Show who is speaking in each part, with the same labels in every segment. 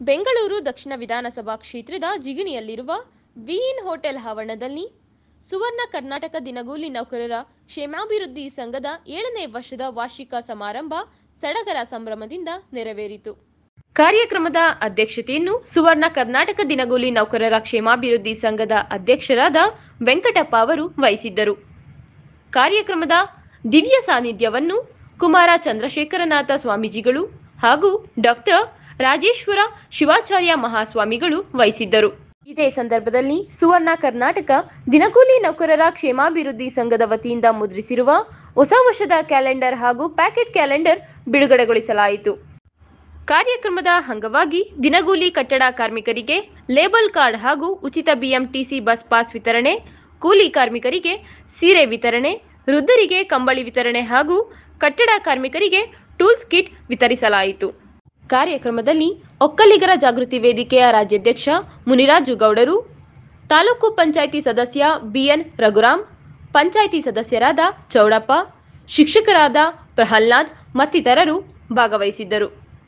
Speaker 1: ಬೆಂಗಳೂರು ದಕ್ಷಿಣ ವಿಧಾನಸಭಾ ಕ್ಷೇತ್ರದ ಜಿಗಣಿಯಲ್ಲಿರುವ ವಿಇನ್ ಹೋಟೆಲ್ ಆವರಣದಲ್ಲಿ ಸುವರ್ಣ ಕರ್ನಾಟಕ ದಿನಗೂಲಿ ನೌಕರರ ಕ್ಷೇಮಾಭಿವೃದ್ಧಿ ಸಂಘದ ಏಳನೇ ವರ್ಷದ ವಾರ್ಷಿಕ ಸಮಾರಂಭ ಸಡಗರ ಸಂಭ್ರಮದಿಂದ ನೆರವೇರಿತು ಕಾರ್ಯಕ್ರಮದ ಅಧ್ಯಕ್ಷತೆಯನ್ನು ಸುವರ್ಣ ಕರ್ನಾಟಕ ದಿನಗೂಲಿ ನೌಕರರ ಕ್ಷೇಮಾಭಿವೃದ್ಧಿ ಸಂಘದ ಅಧ್ಯಕ್ಷರಾದ ವೆಂಕಟಪ್ಪ ಅವರು ವಹಿಸಿದ್ದರು ಕಾರ್ಯಕ್ರಮದ ದಿವ್ಯ ಸಾನ್ನಿಧ್ಯವನ್ನು ಕುಮಾರ ಚಂದ್ರಶೇಖರನಾಥ ಸ್ವಾಮೀಜಿಗಳು ಹಾಗೂ ಡಾಕ್ಟರ್ ರಾಜೇಶ್ವರ ಶಿವಾಚಾರ್ಯ ಮಹಾಸ್ವಾಮಿಗಳು ವಹಿಸಿದ್ದರು ಇದೇ ಸಂದರ್ಭದಲ್ಲಿ ಸುವರ್ಣ ಕರ್ನಾಟಕ ದಿನಗೂಲಿ ನೌಕರರ ಕ್ಷೇಮಾಭಿವೃದ್ಧಿ ಸಂಘದ ವತಿಯಿಂದ ಮುದ್ರಿಸಿರುವ ಹೊಸ ವರ್ಷದ ಕ್ಯಾಲೆಂಡರ್ ಹಾಗೂ ಪ್ಯಾಕೆಟ್ ಕ್ಯಾಲೆಂಡರ್ ಬಿಡುಗಡೆಗೊಳಿಸಲಾಯಿತು ಕಾರ್ಯಕ್ರಮದ ಅಂಗವಾಗಿ ದಿನಗೂಲಿ ಕಟ್ಟಡ ಕಾರ್ಮಿಕರಿಗೆ ಲೇಬಲ್ ಕಾರ್ಡ್ ಹಾಗೂ ಉಚಿತ ಬಿಎಂಟಿಸಿ ಬಸ್ ಪಾಸ್ ವಿತರಣೆ ಕೂಲಿ ಕಾರ್ಮಿಕರಿಗೆ ಸೀರೆ ವಿತರಣೆ ವೃದ್ಧರಿಗೆ ಕಂಬಳಿ ವಿತರಣೆ ಹಾಗೂ ಕಟ್ಟಡ ಕಾರ್ಮಿಕರಿಗೆ ಟೂಲ್ಸ್ ಕಿಟ್ ವಿತರಿಸಲಾಯಿತು ಕಾರ್ಯಕ್ರಮದಲ್ಲಿ ಒಕ್ಕಲಿಗರ ಜಾಗೃತಿ ವೇದಿಕೆಯ ರಾಜ್ಯಾಧ್ಯಕ್ಷ ಮುನಿರಾಜು ಗೌಡರು ತಾಲೂಕು ಪಂಚಾಯಿತಿ ಸದಸ್ಯ ಬಿಎನ್ ರಘುರಾಮ್ ಪಂಚಾಯಿತಿ ಸದಸ್ಯರಾದ ಚೌಡಪ್ಪ ಶಿಕ್ಷಕರಾದ ಪ್ರಹ್ಲಾದ್ ಮತ್ತಿತರರು ಭಾಗವಹಿಸಿದ್ದರು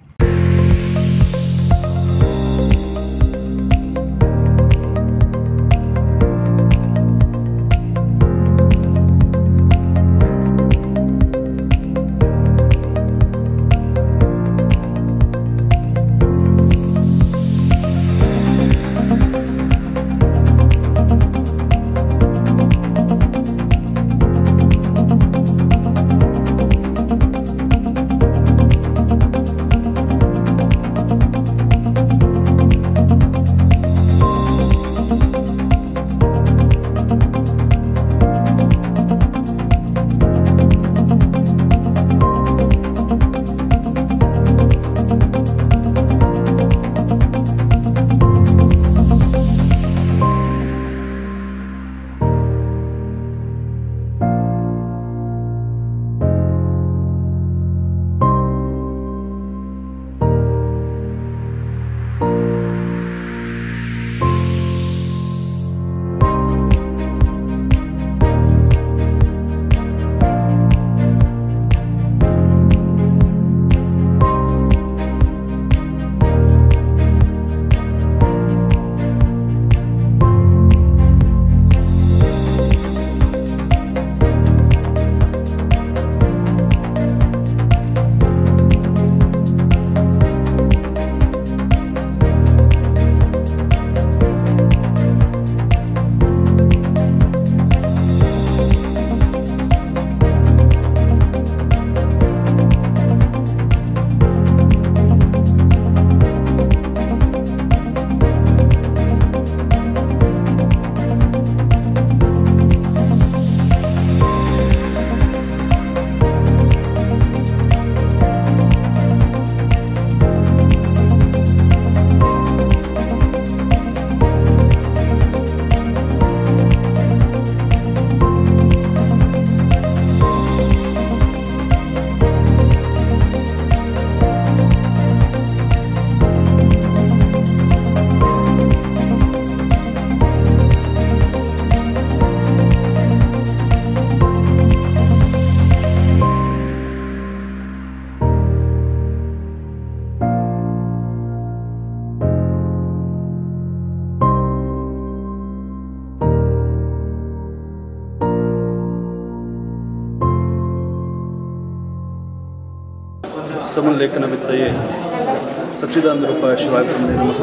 Speaker 2: ಸಮಲೇಖನ ವಿತ್ತಯೇ ಸಚ್ಚಿದಾನಂದ ರೂಪ ಶಿವಾಗ್ರಮಣೆ ನಮಃ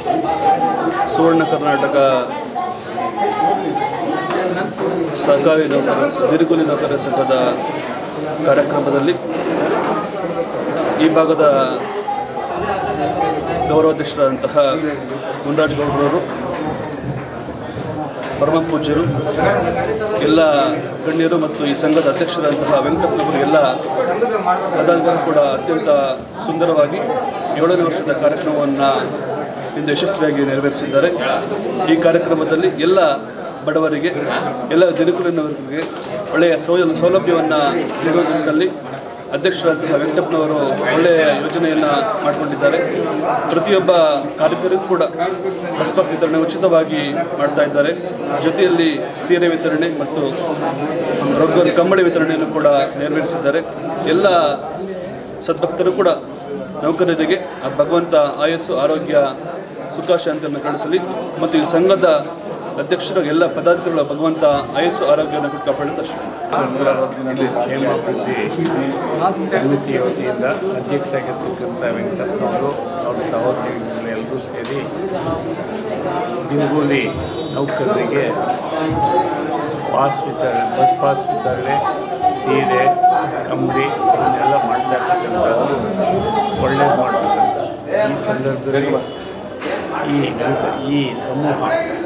Speaker 2: ಸುವರ್ಣ ಕರ್ನಾಟಕ ಸಹಕಾರಿ ನೌಕರ ದಿರುಗುಲಿ ನೌಕರ ಸಂಘದ ಕಾರ್ಯಕ್ರಮದಲ್ಲಿ ಈ ಭಾಗದ ಗೌರವಾಧ್ಯಕ್ಷರಾದಂತಹ ಮುನ್ರಾಜ್ ಗೌಡರವರು ಪರಮ ಪೂಜ್ಯರು ಎಲ್ಲ ಗಣ್ಯರು ಮತ್ತು ಈ ಸಂಘದ ಅಧ್ಯಕ್ಷರಾದಂತಹ ವೆಂಕಟಪ್ಪನವರು ಎಲ್ಲ ಪದಾಧಿಕಾರಿಗಳು ಕೂಡ ಅತ್ಯಂತ ಸುಂದರವಾಗಿ ಏಳನೇ ವರ್ಷದ ಕಾರ್ಯಕ್ರಮವನ್ನು ಇಂದು ಯಶಸ್ವಿಯಾಗಿ ನೆರವೇರಿಸಿದ್ದಾರೆ ಈ ಕಾರ್ಯಕ್ರಮದಲ್ಲಿ ಎಲ್ಲ ಬಡವರಿಗೆ ಎಲ್ಲ ದಿನಕೂಲಿನವರಿಗೆ ಒಳ್ಳೆಯ ಸೌಲ ಸೌಲಭ್ಯವನ್ನು ನೀಡುವ ನಿಟ್ಟಿನಲ್ಲಿ ಅಧ್ಯಕ್ಷರಾದಂತಹ ವೆಂಕಟಪ್ಪನವರು ಒಳ್ಳೆಯ ಯೋಜನೆಯನ್ನು ಮಾಡಿಕೊಂಡಿದ್ದಾರೆ ಪ್ರತಿಯೊಬ್ಬ ಕಾರ್ಮಿಕರಿಗೂ ಕೂಡ ಬಸ್ ಪಾಸ್ ವಿತರಣೆ ಉಚಿತವಾಗಿ ಮಾಡ್ತಾ ಇದ್ದಾರೆ ಜೊತೆಯಲ್ಲಿ ಸೀರೆ ವಿತರಣೆ ಮತ್ತು ರೊಗ್ಗ ಕಂಬಳಿ ವಿತರಣೆಯನ್ನು ಕೂಡ ನೆರವೇರಿಸಿದ್ದಾರೆ ಎಲ್ಲ ಸದ್ಭಕ್ತರು ಕೂಡ ನೌಕರರಿಗೆ ಆ ಭಗವಂತ ಆಯಸ್ಸು ಆರೋಗ್ಯ ಸುಖ ಶಾಂತಿಯನ್ನು ಕಳಿಸಲಿ ಮತ್ತು ಈ ಸಂಘದ ಅಧ್ಯಕ್ಷರು ಎಲ್ಲ ಪದಾಧಿಕಾರಿಗಳ ಭಗವಂತ ಆಯಸ್ಸು ಆರೋಗ್ಯವನ್ನು ಕೊಟ್ಟು ಕಾಪಾಡುತ್ತಾ
Speaker 3: ಇಲ್ಲಿ ಕ್ಷೇಮಾಭಿವೃದ್ಧಿ ಸಮಿತಿಯ ವತಿಯಿಂದ ಅಧ್ಯಕ್ಷರಾಗಿರ್ತಕ್ಕಂಥ ವೆಂಕಟಪ್ಪನವರು ಅವ್ರ ಸಹೋದರಿಗಳು ಎಲ್ಲರೂ ಸೇರಿ ದಿನಗೂಲಿ ನೌಕರರಿಗೆ ಪಾಸ್ ವಿತರಣೆ ಬಸ್ ಪಾಸ್ ವಿತರಣೆ ಸೀರೆ ಕಂಬಳಿ ಇವನ್ನೆಲ್ಲ ಮಾಡ್ತಾ ಇರ್ತಕ್ಕಂಥದ್ದು ಒಳ್ಳೇದು ಮಾಡ್ತಕ್ಕಂಥ ಈ ಸಂದರ್ಭದಲ್ಲಿ ಈ ವೆಂಕ- ಈ ಸಮೂಹ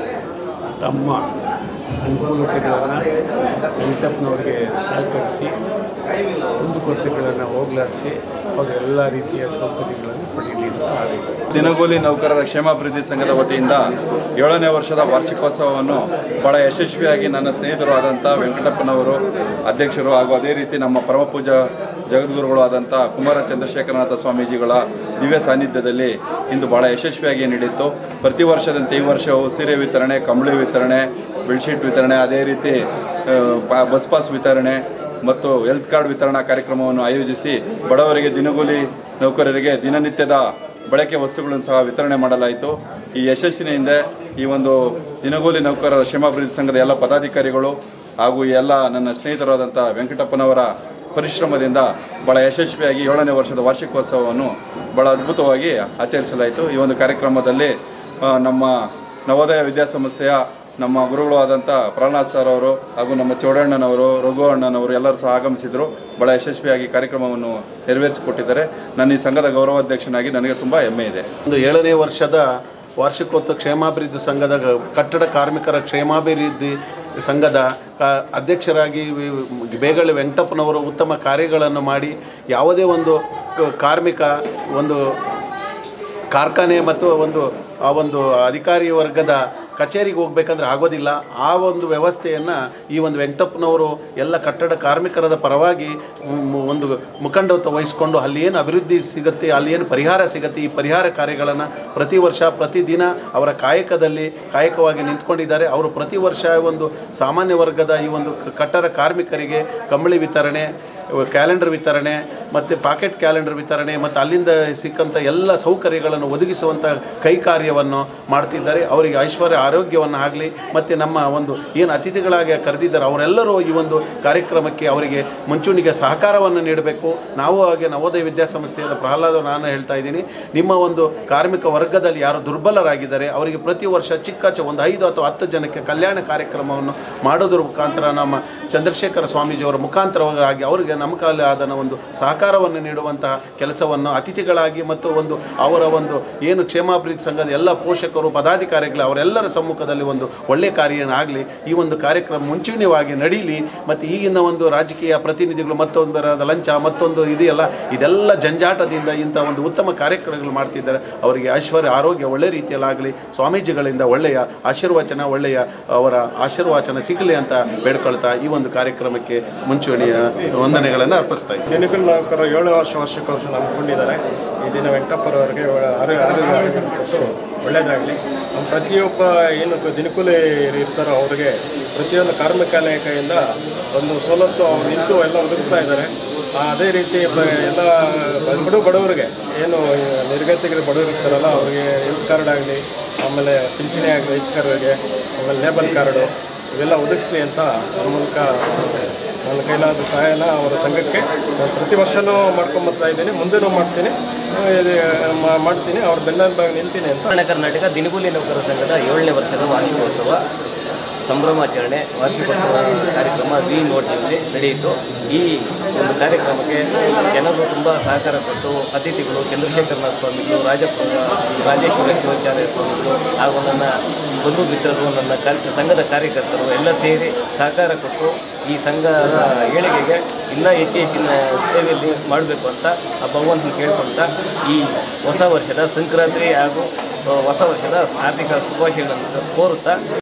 Speaker 3: ತಮ್ಮ ಅನುಕೂಲತೆಗಳನ್ನು ವೆಂಕಟಪ್ಪನವರಿಗೆ ಸಹಕರಿಸಿ ಕುಂದುಕೊರತೆಗಳನ್ನು ಹೋಗಲಾಡಿಸಿ ಅವರು ಎಲ್ಲ ರೀತಿಯ ಸೌಕರ್ಯಗಳನ್ನು ಪಡೆಯಲಿ ಅಂತ ಹಾರೈಸ್ತೀನಿ
Speaker 4: ದಿನಗೂಲಿ ನೌಕರರ ಕ್ಷೇಮಾಭಿವೃದ್ಧಿ ಸಂಘದ ವತಿಯಿಂದ ಏಳನೇ ವರ್ಷದ ವಾರ್ಷಿಕೋತ್ಸವವನ್ನು ಬಹಳ ಯಶಸ್ವಿಯಾಗಿ ನನ್ನ ಸ್ನೇಹಿತರು ಆದಂಥ ವೆಂಕಟಪ್ಪನವರು ಅಧ್ಯಕ್ಷರು ಹಾಗೂ ಅದೇ ರೀತಿ ನಮ್ಮ ಪರಮಪೂಜ ಜಗದ್ಗುರುಗಳು ಆದಂಥ ಕುಮಾರ ಚಂದ್ರಶೇಖರನಾಥ ಸ್ವಾಮೀಜಿಗಳ ದಿವ್ಯ ಸಾನ್ನಿಧ್ಯದಲ್ಲಿ ಇಂದು ಬಹಳ ಯಶಸ್ವಿಯಾಗಿ ನಡೆಯಿತು ಪ್ರತಿ ವರ್ಷದಂತೆ ಈ ವರ್ಷವು ಸೀರೆ ವಿತರಣೆ ಕಂಬಳಿ ವಿತರಣೆ ಬೆಡ್ಶೀಟ್ ವಿತರಣೆ ಅದೇ ರೀತಿ ಆ, ಬ- ಬಸ್ ಪಾಸ್ ವಿತರಣೆ ಮತ್ತು ಹೆಲ್ತ್ ಕಾರ್ಡ್ ವಿತರಣಾ ಕಾರ್ಯಕ್ರಮವನ್ನು ಆಯೋಜಿಸಿ ಬಡವರಿಗೆ ದಿನಗೂಲಿ ನೌಕರರಿಗೆ ದಿನನಿತ್ಯದ ಬಳಕೆ ವಸ್ತುಗಳನ್ನು ಸಹ ವಿತರಣೆ ಮಾಡಲಾಯಿತು ಈ ಯಶಸ್ಸಿನ ಹಿಂದೆ ಈ ಒಂದು ದಿನಗೂಲಿ ನೌಕರರ ಕ್ಷೇಮಾಭಿವೃದ್ಧಿ ಸಂಘದ ಎಲ್ಲ ಪದಾಧಿಕಾರಿಗಳು ಹಾಗೂ ಈ ಎಲ್ಲ ನನ್ನ ಸ್ನೇಹಿತರಾದಂಥ ವೆಂಕಟಪ್ಪನವರ ಪರಿಶ್ರಮದಿಂದ ಭಾಳ ಯಶಸ್ವಿಯಾಗಿ ಏಳನೇ ವರ್ಷದ ವಾರ್ಷಿಕೋತ್ಸವವನ್ನು ಭಾಳ ಅದ್ಭುತವಾಗಿ ಆಚರಿಸಲಾಯಿತು ಈ ಒಂದು ಕಾರ್ಯಕ್ರಮದಲ್ಲಿ ಆ, ನಮ್ಮ ನವೋದಯ ವಿದ್ಯಾಸಂಸ್ಥೆಯ ನಮ್ಮ ಗುರುಗಳು ಆದಂಥ ಪ್ರಹ್ಲಾದ್ ಸರ್ ಅವರು ಹಾಗೂ ನಮ್ಮ ಚೌಡಣ್ಣನವರು ರಘು ಅಣ್ಣನವರು ಎಲ್ಲರೂ ಸಹ ಆಗಮಿಸಿದರು ಭಾಳ ಯಶಸ್ವಿಯಾಗಿ ಕಾರ್ಯಕ್ರಮವನ್ನು ನೆರವೇರಿಸಿಕೊಟ್ಟಿದ್ದಾರೆ ನಾನು ಈ ಸಂಘದ ಗೌರವಾಧ್ಯಕ್ಷನಾಗಿ ನನಗೆ ತುಂಬ ಹೆಮ್ಮೆ ಇದೆ
Speaker 5: ಒಂದು ಏಳನೇ ವರ್ಷದ ವಾರ್ಷಿಕೋತ್ಸವ ಕ್ಷೇಮಾಭಿವೃದ್ಧಿ ಸಂಘದ ಗ- ಕಟ್ಟಡ ಕಾರ್ಮಿಕರ ಕ್ಷೇಮಾಭಿವೃದ್ಧಿ ಸಂಘದ ಕ ಅಧ್ಯಕ್ಷರಾಗಿ ವಿ- ಬೇಗಳೆ ವೆಂಕಟಪ್ಪನವರು ಉತ್ತಮ ಕಾರ್ಯಗಳನ್ನು ಮಾಡಿ ಯಾವುದೇ ಒಂದು ಕ- ಕಾರ್ಮಿಕ ಒಂದು ಕಾರ್ಖಾನೆ ಮತ್ತು ಒಂದು ಆ ಒಂದು ಅಧಿಕಾರಿ ವರ್ಗದ ಕಚೇರಿಗೆ ಹೋಗ್ಬೇಕಂದ್ರೆ ಆಗೋದಿಲ್ಲ ಆ ಒಂದು ವ್ಯವಸ್ಥೆಯನ್ನು ಈ ಒಂದು ವೆಂಕಟಪ್ಪನವರು ಎಲ್ಲ ಕಟ್ಟಡ ಕಾರ್ಮಿಕರದ ಪರವಾಗಿ ಮ್, ಒಂದು ಮುಖಂಡತ್ವ ವಹಿಸಿಕೊಂಡು ಅಲ್ಲಿ ಏನು ಅಭಿವೃದ್ಧಿ ಸಿಗುತ್ತೆ ಅಲ್ಲಿ ಏನು ಪರಿಹಾರ ಸಿಗುತ್ತೆ ಈ ಪರಿಹಾರ ಕಾರ್ಯಗಳನ್ನು ಪ್ರತಿ ವರ್ಷ ಪ್ರತಿದಿನ ಅವರ ಕಾಯಕದಲ್ಲಿ ಕಾಯಕವಾಗಿ ನಿಂತ್ಕೊಂಡಿದ್ದಾರೆ ಅವರು ಪ್ರತಿ ವರ್ಷ ಒಂದು ಸಾಮಾನ್ಯ ವರ್ಗದ ಈ ಒಂದು ಕ- ಕಟ್ಟಡ ಕಾರ್ಮಿಕರಿಗೆ ಕಂಬಳಿ ವಿತರಣೆ ಕ್ಯಾಲೆಂಡರ್ ವಿತರಣೆ ಮತ್ತು ಪಾಕೆಟ್ ಕ್ಯಾಲೆಂಡರ್ ವಿತರಣೆ ಮತ್ತು ಅಲ್ಲಿಂದ ಸಿಕ್ಕಂಥ ಎಲ್ಲ ಸೌಕರ್ಯಗಳನ್ನು ಒದಗಿಸುವಂಥ ಕೈ ಕಾರ್ಯವನ್ನು ಮಾಡ್ತಿದ್ದಾರೆ ಅವರಿಗೆ ಐಶ್ವರ್ಯ ಆರೋಗ್ಯವನ್ನು ಆಗಲಿ ಮತ್ತು ನಮ್ಮ ಒಂದು ಏನು ಅತಿಥಿಗಳಾಗಿ ಕರೆದಿದ್ದಾರೆ ಅವರೆಲ್ಲರೂ ಈ ಒಂದು ಕಾರ್ಯಕ್ರಮಕ್ಕೆ ಅವರಿಗೆ ಮುಂಚೂಣಿಗೆ ಸಹಕಾರವನ್ನು ನೀಡಬೇಕು ನಾವು ಹಾಗೆ ನವೋದಯ ವಿದ್ಯಾಸಂಸ್ಥೆಯಾದ ಪ್ರಹ್ಲಾದ ನಾನು ಹೇಳ್ತಾ ಇದ್ದೀನಿ ನಿಮ್ಮ ಒಂದು ಕಾರ್ಮಿಕ ವರ್ಗದಲ್ಲಿ ಯಾರು ದುರ್ಬಲರಾಗಿದ್ದಾರೆ ಅವರಿಗೆ ಪ್ರತಿ ವರ್ಷ ಚಿಕ್ಕ ಚ ಒಂದು ಐದು ಅಥವಾ ಹತ್ತು ಜನಕ್ಕೆ ಕಲ್ಯಾಣ ಕಾರ್ಯಕ್ರಮವನ್ನು ಮಾಡೋದ್ರ ಮುಖಾಂತರ ನಮ್ಮ ಚಂದ್ರಶೇಖರ ಸ್ವಾಮೀಜಿಯವರ ಮುಖಾಂತರವಾಗಿ ಅವರಿಗೆ ನಮ್ಮ ಕಾಲಾದ ಒಂದು ಸಹಕಾರವನ್ನು ನೀಡುವಂತಹ ಕೆಲಸವನ್ನು ಅತಿಥಿಗಳಾಗಿ ಮತ್ತು ಒಂದು ಅವರ ಒಂದು ಏನು ಕ್ಷೇಮಾಭಿವೃದ್ಧಿ ಸಂಘದ ಎಲ್ಲ ಪೋಷಕರು ಪದಾಧಿಕಾರಿಗಳು ಅವರೆಲ್ಲರ ಸಮ್ಮುಖದಲ್ಲಿ ಒಂದು ಒಳ್ಳೆಯ ಕಾರ್ಯನಾಗಲಿ ಈ ಒಂದು ಕಾರ್ಯಕ್ರಮ ಮುಂಚೂಣಿಯಾಗಿ ನಡೀಲಿ ಮತ್ತು ಈಗಿನ ಒಂದು ರಾಜಕೀಯ ಪ್ರತಿನಿಧಿಗಳು ಮತ್ತೊಂದರದ ಲಂಚ ಮತ್ತೊಂದು ಇದೆಯಲ್ಲ ಇದೆಲ್ಲ ಜಂಜಾಟದಿಂದ ಇಂಥ ಒಂದು ಉತ್ತಮ ಕಾರ್ಯಕ್ರಮಗಳು ಮಾಡ್ತಿದ್ದಾರೆ ಅವರಿಗೆ ಐಶ್ವರ್ಯ ಆರೋಗ್ಯ ಒಳ್ಳೆ ರೀತಿಯಲ್ಲಾಗಲಿ ಸ್ವಾಮೀಜಿಗಳಿಂದ ಒಳ್ಳೆಯ ಆಶೀರ್ವಚನ ಒಳ್ಳೆಯ ಅವರ ಆಶೀರ್ವಚನ ಸಿಗಲಿ ಅಂತ ಬೇಡ್ಕೊಳ್ತಾ ಈ ಒಂದು ಕಾರ್ಯಕ್ರಮಕ್ಕೆ ಮುಂಚೂಣಿಯ ವಂದನೆಗಳನ್ನು ಅರ್ಪಿಸ್ತಾ ಇದ್ದೀನಿ
Speaker 3: ದಿನಗೂಲಿ ನೌಕರರು ಏಳು ವರ್ಷ ವಾರ್ಷಿಕೋತ್ಸವ ಹಮ್ಮಿಕೊಂಡಿದ್ದಾರೆ ಈ ದಿನ ವೆಂಕಟಪ್ಪರವರಿಗೆ ಆರೋಗ್ಯ ಆರೋಗ್ಯ ಆರೋಗ್ಯ ಕೊಟ್ಟು ಒಳ್ಳೆಯದಾಗಲಿ ನಮ್ಮ ಪ್ರತಿಯೊಬ್ಬ ಏನು ಕ- ದಿನಕೂಲಿ ಇರ್ತಾರೋ ಅವರಿಗೆ ಪ್ರತಿಯೊಂದು ಕಾರ್ಮಿಕಾಲಯ ಕೈಯಿಂದ ಒಂದು ಸವಲತ್ತು ಅವ್ರು ನಿಂತು ಎಲ್ಲ ಒದಗಿಸ್ತಾ ಇದ್ದಾರೆ ಆ, ಅದೇ ರೀತಿ ಬ- ಎಲ್ಲ ಬಡ ಬಡವರಿಗೆ ಏನು ನಿರ್ಗತಿಕರು ಬಡವರು ಇರ್ತಾರಲ್ಲ ಅವರಿಗೆ ಹೆಲ್ತ್ ಕಾರ್ಡ್ ಆಗಲಿ ಆಮೇಲೆ ಪಿಂಚಣಿ ಆಗಲಿ ವಯಸ್ಕರಿಗೆ ಆಮೇಲೆ ಲೇಬಲ್ ಕಾರ್ಡು ಇವೆಲ್ಲ ಒದಗಿಸ್ಲಿ ಅಂತ ನನ್ನ ಮೂಲಕ ನನ್ನ ಕೈಲಾದ ಸಹಾಯನ ಅವರ ಸಂಘಕ್ಕೆ ನಾನು ಪ್ರತಿ ವರ್ಷವೂ ಮಾಡ್ಕೊಂಬರ್ತಾ ಇದ್ದೀನಿ ಮುಂದೆನೂ ಮಾಡ್ತೀನಿ ಆ, ಇದು ಮಾ- ಮಾಡ್ತೀನಿ ಅವ್ರ ಬೆನ್ನೆಲುಬಾಗಿ ನಿಲ್ತೀನಿ ಅಂತ
Speaker 6: ಕರ್ನಾಟಕ ಕರ್ನಾಟಕ ದಿನಗೂಲಿ ನೌಕರರ ಸಂಘದ ಏಳನೇ ವರ್ಷದ ವಾರ್ಷಿಕೋತ್ಸವ ಸಂಭ್ರಮಾಚರಣೆ ವಾರ್ಷಿಕೋತ್ಸವ ಕಾರ್ಯಕ್ರಮ ವಿ ನೋಟ್ನಲ್ಲಿ ನಡೆಯಿತು ಈ ಒಂದು ಕಾರ್ಯಕ್ರಮಕ್ಕೆ ಜನರು ತುಂಬ ಸಹಕಾರ ಕೊಟ್ಟು ಅತಿಥಿಗಳು ಚಂದ್ರಶೇಖರನಾಥ ಸ್ವಾಮಿಗಳು ರಾಜಪ್ಪ ರಾಜೇಶ್ವರ ಶಿವಾಚಾರ್ಯ ಸ್ವಾಮಿಗಳು ಹಾಗೂ ನನ್ನ ಬಂಧು ಮಿತ್ರರು ನನ್ನ ಕಾರ್ಯ ಸಂಘದ ಕಾರ್ಯಕರ್ತರು ಎಲ್ಲ ಸೇರಿ ಸಹಕಾರ ಕೊಟ್ಟು ಈ ಸಂಘದ ಏಳಿಗೆಗೆ ಇನ್ನೂ ಹೆಚ್ಚು ಹೆಚ್ಚಿನ ಸೇವೆಯಲ್ಲಿ ಮಾಡಬೇಕು ಅಂತ ಆ ಭಗವಂತನ ಕೇಳ್ಕೊಳ್ತಾ ಈ ಹೊಸ ವರ್ಷದ ಸಂಕ್ರಾಂತಿ ಹಾಗೂ ಆ, ಹೊಸ ವರ್ಷದ ಆರ್ಥಿಕ ಶುಭಾಶಯಗಳನ್ನು ಕೋರುತ್ತಾ